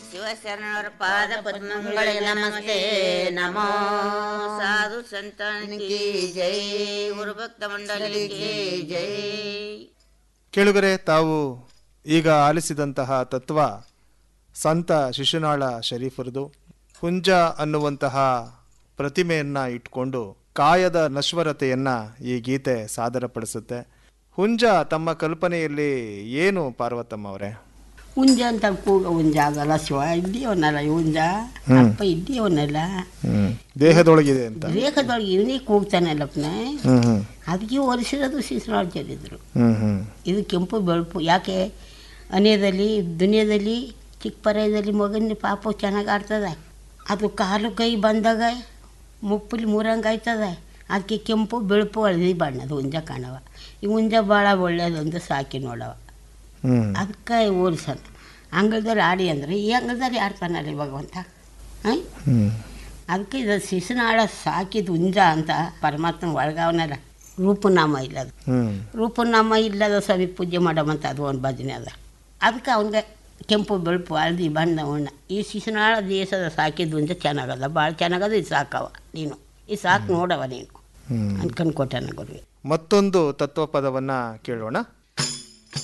ಶಿವಶರಣರ ಪಾದ ಪದ್ಮಗಳಿಗೆ ನಮಸ್ತೆ ನಮೋ ಸಾಧು ಸಂತಾನಕ್ಕೆ ಜೈ ಗುರುಭಕ್ತ ಮಂಡಲಿಗೆ ಜೈ ಕೇಳುಗರೆ ತಾವು ಈಗ ಆಲಿಸಿದಂತಹ ತತ್ವ ಸಂತ ಶಿಶುನಾಳ ಶರೀಫರದು ಹುಂಜ ಅನ್ನುವಂತಹ ಪ್ರತಿಮೆಯನ್ನ ಇಟ್ಕೊಂಡು ಕಾಯದ ನಶ್ವರತೆಯನ್ನ ಈ ಗೀತೆ ಸಾದರಪಡಿಸುತ್ತೆ ಹುಂಜ ತಮ್ಮ ಕಲ್ಪನೆಯಲ್ಲಿ ಏನು ಪಾರ್ವತಮ್ಮ ಅವರೇ ಹುಂಜ ಅಂತ ಕೂಗ ಹುಂಜ ಆಗಲ್ಲ ಶಿವ ಇದ್ದೀವನಲ್ಲ ಈ ಹುಂಜ ಅಪ್ಪ ಇದ್ದೀವನಲ್ಲ ಹ್ಮ್ ದೇಹದೊಳಗಿದೆ ಅಂತ ರೇಖದೊಳಗೆ ಇವನೇ ಕೂಗ್ತಾನಲ್ಲಪ್ಪನ ಹ್ಮ್ ಹ್ಮ್ ಅದಕ್ಕೆ ಒಲಿಸಿರೋದು ಶಿಶುನಾಳ್ ಚರಿದ್ರು ಹ್ಮ್ ಹ್ಮ್ ಇದು ಕೆಂಪು ಬೆಳಪು ಯಾಕೆ ಅನೇದಲ್ಲಿ ದುನಿಯಾದಲ್ಲಿ ಚಿಕ್ಕ ಪರ್ಯದಲ್ಲಿ ಮಗನ ಪಾಪು ಚೆನ್ನಾಗಿ ಆಡ್ತದೆ ಅದು ಕಾಲು ಕೈ ಬಂದಾಗ ಮುಪ್ಪಲಿ ಮೂರಂಗೆ ಆಯ್ತದೆ ಅದಕ್ಕೆ ಕೆಂಪು ಬೆಳಪು ಹಳದಿ ಬಣ್ಣದ ಹುಂಜ ಕಾಣವ ಈ ಹುಂಜ ಭಾಳ ಒಳ್ಳೇದಂದು ಸಾಕಿ ನೋಡವ ಹ್ಮ್ ಅದಕ್ಕೆ ಹೋಲ್ಸೋಣ ಅಂಗಳದಲ್ಲಿ ಆಡಿ ಅಂದರೆ ಈ ಅಂಗಳದಲ್ಲಿ ಆಡ್ತಾನಲ್ಲ ಭಗವಂತ ಹಾಂ ಹ್ಮ್ ಅದಕ್ಕೆ ಇದು ಶಿಶುನಾಳ ಸಾಕಿದ ಹುಂಜ ಅಂತ ಪರಮಾತ್ಮ ಒಳಗವನಲ್ಲ ರೂಪನಾಮ ಇಲ್ಲ ಅದು ಹ್ಮ್ ರೂಪನಾಮ ಇಲ್ಲದ ಸ್ವಾಮಿ ಪೂಜೆ ಮಾಡಮಂತ ಅದು ಒಂದು ಭಜನೆ ಅದ ಅದಕ್ಕೆ ಅವನಿಗೆ ಕೆಂಪು ಬೆಳಪು ಹಳದಿ ಬಣ್ಣ ಉಣ್ಣ ಈ ಶಿಶುನಾಳ ದೇಶದ ಸಾಕಿದ್ದು ಹುಂಜ ಚೆನ್ನಾಗದ ಭಾಳ ಚೆನ್ನಾಗದ ಇದು ಸಾಕವ ನೀನು ಈ ಸಾಕು ನೋಡವ ನೀನು ಹ್ಮ್ ಅನ್ಕೊಂಡು ಕೊಟ್ಟಾನ ಗುರುವೆ ಮತ್ತೊಂದು ತತ್ವಪದವನ್ನ ಕೇಳೋಣ